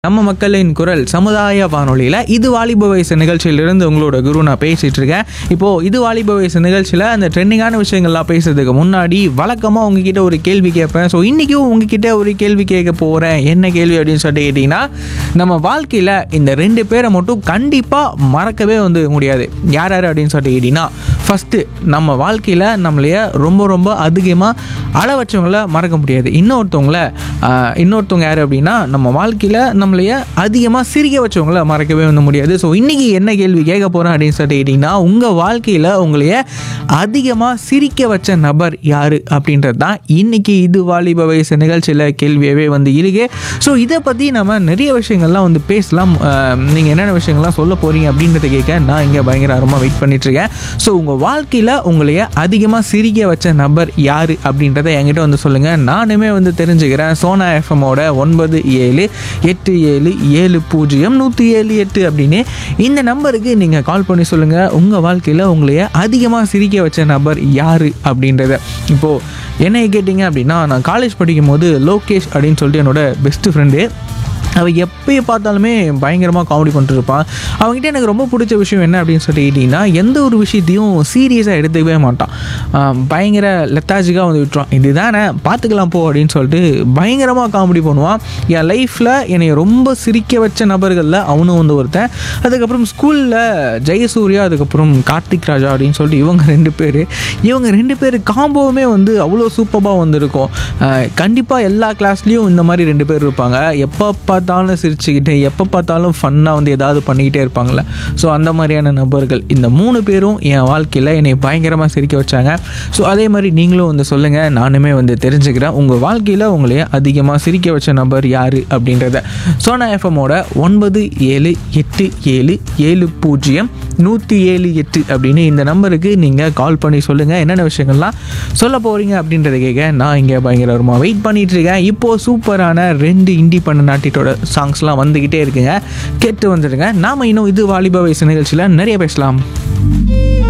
நம்ம மக்களின் குரல் சமுதாய வானொலியில் இது வாலிப வயசு நிகழ்ச்சியிலிருந்து உங்களோட குரு நான் பேசிட்டு இருக்கேன் இப்போது இது வாலிப வயசு நிகழ்ச்சியில் அந்த ட்ரெண்டிங்கான விஷயங்கள்லாம் பேசுறதுக்கு முன்னாடி வழக்கமாக உங்ககிட்ட ஒரு கேள்வி கேட்பேன் ஸோ இன்றைக்கும் உங்ககிட்ட ஒரு கேள்வி கேட்க போகிறேன் என்ன கேள்வி அப்படின்னு சொல்லிட்டு கேட்டிங்கன்னா நம்ம வாழ்க்கையில் இந்த ரெண்டு பேரை மட்டும் கண்டிப்பாக மறக்கவே வந்து முடியாது யார் யார் அப்படின்னு சொல்லிட்டு கேட்டிங்கன்னா ஃபஸ்ட்டு நம்ம வாழ்க்கையில் நம்மளைய ரொம்ப ரொம்ப அதிகமாக அழ வச்சவங்கள மறக்க முடியாது இன்னொருத்தவங்கள ஆஹ், இன்னொருத்தவங்க யார் அப்படின்னா நம்ம வாழ்க்கையில் நம்மளைய அதிகமாக சிரிக்க வச்சவங்கள மறக்கவே வந்து முடியாது ஸோ இன்றைக்கி என்ன கேள்வி கேட்க போகிறேன் அப்படின்னு சொல்லிட்டு கேட்டிங்கன்னா உங்கள் வாழ்க்கையில் உங்களைய அதிகமாக சிரிக்க வச்ச நபர் யார் அப்படின்றது தான் இன்றைக்கி இது வாலிப வயசு நிகழ்ச்சியில் கேள்வியவே வந்து இருக்கு ஸோ இதை பற்றி நம்ம நிறைய விஷயங்கள்லாம் வந்து பேசலாம் நீங்கள் என்னென்ன விஷயங்கள்லாம் சொல்ல போகிறீங்க அப்படின்றத கேட்க நான் இங்கே பயங்கர ஆர்வமாக வெயிட் பண்ணிட்டுருக்கேன் ஸோ உங்கள் வாழ்க்கையில் உங்களைய அதிகமாக சிரிக்க வச்ச நபர் யார் அப்படின்றத என்கிட்ட வந்து சொல்லுங்கள் நானுமே வந்து தெரிஞ்சுக்கிறேன் சோனா எஃப்எம்மோட ஒன்பது ஏழு எட்டு ஏழு ஏழு பூஜ்ஜியம் நூற்றி ஏழு எட்டு அப்படின்னு இந்த நம்பருக்கு நீங்கள் கால் பண்ணி சொல்லுங்கள் உங்கள் வாழ்க்கையில் உங்களைய அதிகமாக சிரிக்க வச்ச நபர் யார் அப்படின்றத இப்போது என்னை கேட்டிங்க அப்படின்னா நான் காலேஜ் படிக்கும் போது லோகேஷ் அப்படின்னு சொல்லிட்டு என்னோட பெஸ்ட் ஃப்ரெண்டு அவன் எப்பயும் பார்த்தாலுமே பயங்கரமாக காமெடி பண்ணிட்டு இருப்பான் அவங்ககிட்ட எனக்கு ரொம்ப பிடிச்ச விஷயம் என்ன அப்படின்னு சொல்லி கேட்டிங்கன்னா எந்த ஒரு விஷயத்தையும் சீரியஸாக எடுத்துக்கவே மாட்டான் ஆஹ் பயங்கர லெத்தாஜிக்காக வந்து விட்டுருவான் இதுதானே பார்த்துக்கலாம் போ அப்படின்னு சொல்லிட்டு பயங்கரமாக காமெடி பண்ணுவான் என் லைஃப்பில் என்னை ரொம்ப சிரிக்க வச்ச நபர்களில் அவனும் வந்து ஒருத்தன் அதுக்கப்புறம் ஸ்கூலில் ஜெயசூர்யா அதுக்கப்புறம் கார்த்திக் ராஜா அப்படின்னு சொல்லிட்டு இவங்க ரெண்டு பேர் இவங்க ரெண்டு பேர் காம்போவுமே வந்து அவ்வளோ சூப்பராக வந்திருக்கும் கண்டிப்பாக எல்லா கிளாஸ்லேயும் இந்த மாதிரி ரெண்டு பேர் இருப்பாங்க எப்போ பார்த்தாலும் சிரிச்சுக்கிட்டு எப்போ பார்த்தாலும் ஃபன்னாக வந்து ஏதாவது பண்ணிக்கிட்டே இருப்பாங்களே ஸோ அந்த மாதிரியான நபர்கள் இந்த மூணு பேரும் என் வாழ்க்கையில் என்னை பயங்கரமாக சிரிக்க வச்சாங்க ஸோ அதே மாதிரி நீங்களும் வந்து சொல்லுங்கள் நானுமே வந்து தெரிஞ்சுக்கிறேன் உங்கள் வாழ்க்கையில் உங்களைய அதிகமாக சிரிக்க வச்ச நபர் யார் அப்படின்றத சோனா எஃப்எம்மோட ஒன்பது ஏழு எட்டு ஏழு ஏழு பூஜ்ஜியம் நூற்றி ஏழு எட்டு அப்படின்னு இந்த நம்பருக்கு நீங்கள் கால் பண்ணி சொல்லுங்கள் என்னென்ன விஷயங்கள்லாம் சொல்ல போகிறீங்க அப்படின்றத கேட்க நான் இங்கே பயங்கரமாக வெயிட் பண்ணிட்டு இருக்கேன் இப்போது சூப்பரான ரெண்டு இண்டிபெண்ட் நாட்டிட்டோட சாங்ஸ்லாம் வந்துக்கிட்டே இருக்குங்க கேட்டு வந்துடுங்க நாம இன்னும் இது வாலிப வயசு நிகழ்ச்சியில் நிறைய பேசலாம்